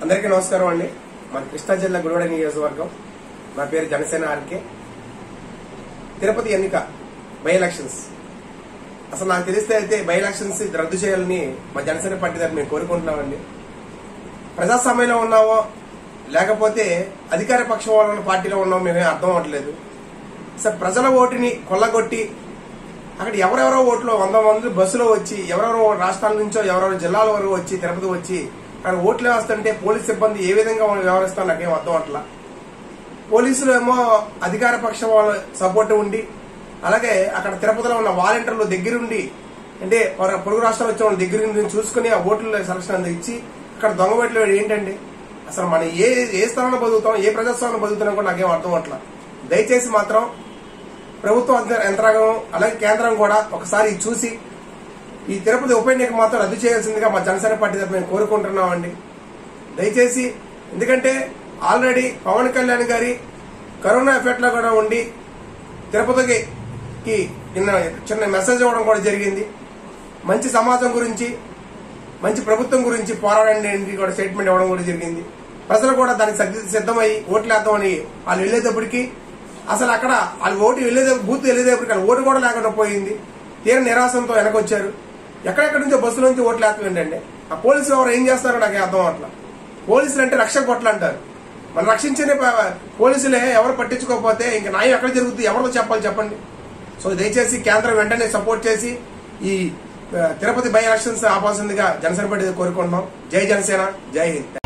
అందరికీ నమస్కారం అండి మన కృష్ణా జిల్లా గుడివాడ నియోజకవర్గం నా పేరు జనసేన ఆర్కే తిరుపతి ఎన్నిక బై ఎలక్షన్స్ అసలు నాకు తెలిస్తే అయితే బై ఎలక్షన్స్ రద్దు చేయాలని మా జనసేన పార్టీ తరఫున మేము కోరుకుంటున్నామండి ప్రజాస్వామ్యంలో ఉన్నామో లేకపోతే అధికార పక్షం వాళ్ళ పార్టీలో ఉన్నామో మేమే అర్థం అవ్వట్లేదు సార్ ప్రజల ఓటుని కొల్లగొట్టి అక్కడ ఎవరెవరో ఓట్లు వంద మంది బస్సులో వచ్చి ఎవరెవరో రాష్ట్రాల నుంచో ఎవరెవరో జిల్లాల వరకు వచ్చి తిరుపతి వచ్చి అక్కడ ఓట్లు వేస్తుంటే పోలీస్ సిబ్బంది ఏ విధంగా వాళ్ళు వ్యవహరిస్తారో నాకేం అర్థం అట్లా పోలీసులు ఏమో అధికార పక్షం వాళ్ళ సపోర్ట్ ఉండి అలాగే అక్కడ తిరుపతిలో ఉన్న వాలంటీర్లు దగ్గరుండి అంటే పొర- పొరుగు రాష్ట్రాలు వచ్చిన వాళ్ళ దగ్గర నుండి చూసుకుని ఆ ఓట్ల సెలక్షన్ అంతా ఇచ్చి అక్కడ దొంగ ఓట్లు వేయడం ఏంటండి అసలు మనం ఏ ఏ స్థానంలో బతుకుతాం ఏ ప్రజాస్వామ్యంలో బతుకుతున్నాం కూడా నాకేం అర్థం అట్లా దయచేసి మాత్రం ప్రభుత్వ యంత్ర- యంత్రాంగం అలాగే కేంద్రం కూడా ఒకసారి ఇది చూసి ఈ తిరుపతి ఉప ఎన్నిక మాత్రం రద్దు చేయాల్సిందిగా మా జనసేన పార్టీ తరఫున మేము కోరుకుంటున్నామండి దయచేసి ఎందుకంటే ఆల్రెడీ పవన్ కళ్యాణ్ గారి కరోనా ఎఫెక్ట్ లో కూడా ఉండి తిరుపతికి కి చిన్న చిన్న మెసేజ్ ఇవ్వడం కూడా జరిగింది మంచి సమాజం గురించి మంచి ప్రభుత్వం గురించి పోరాడండి అని కూడా స్టేట్మెంట్ ఇవ్వడం కూడా జరిగింది ప్రజలు కూడా దానికి సగ్గి- సిద్ధమై ఓట్లు వేద్దామని వాళ్ళు వెళ్ళేటప్పటికి అసలు అక్కడ వాళ్ళు ఓటు వెళ్ళేదే బూత్ వెళ్ళేటప్పటికి వాళ్ళు ఓటు కూడా లేకుండా పోయింది తీర నిరాశంతో వెనకొచ్చారు ఎక్కడెక్కడి నుంచో బస్సుల నుంచి ఓట్లు వేస్తామండి ఆ పోలీసులు ఎవరు ఏం చేస్తారో నాకు అర్థం అట్లా పోలీసులు అంటే రక్షక కొట్లు అంటారు మనం రక్షించే ప- పోలీసులే ఎవరు పట్టించుకోకపోతే ఇంక న్యాయం ఎక్కడ జరుగుతుంది ఎవరితో చెప్పాలి చెప్పండి సో దయచేసి కేంద్రం వెంటనే సపోర్ట్ చేసి ఈ ఆ, తిరుపతి బై ఎలక్షన్స్ ఆపాల్సిందిగా జనసేన పార్టీ కోరుకుంటున్నాం జై జనసేన జై హింద్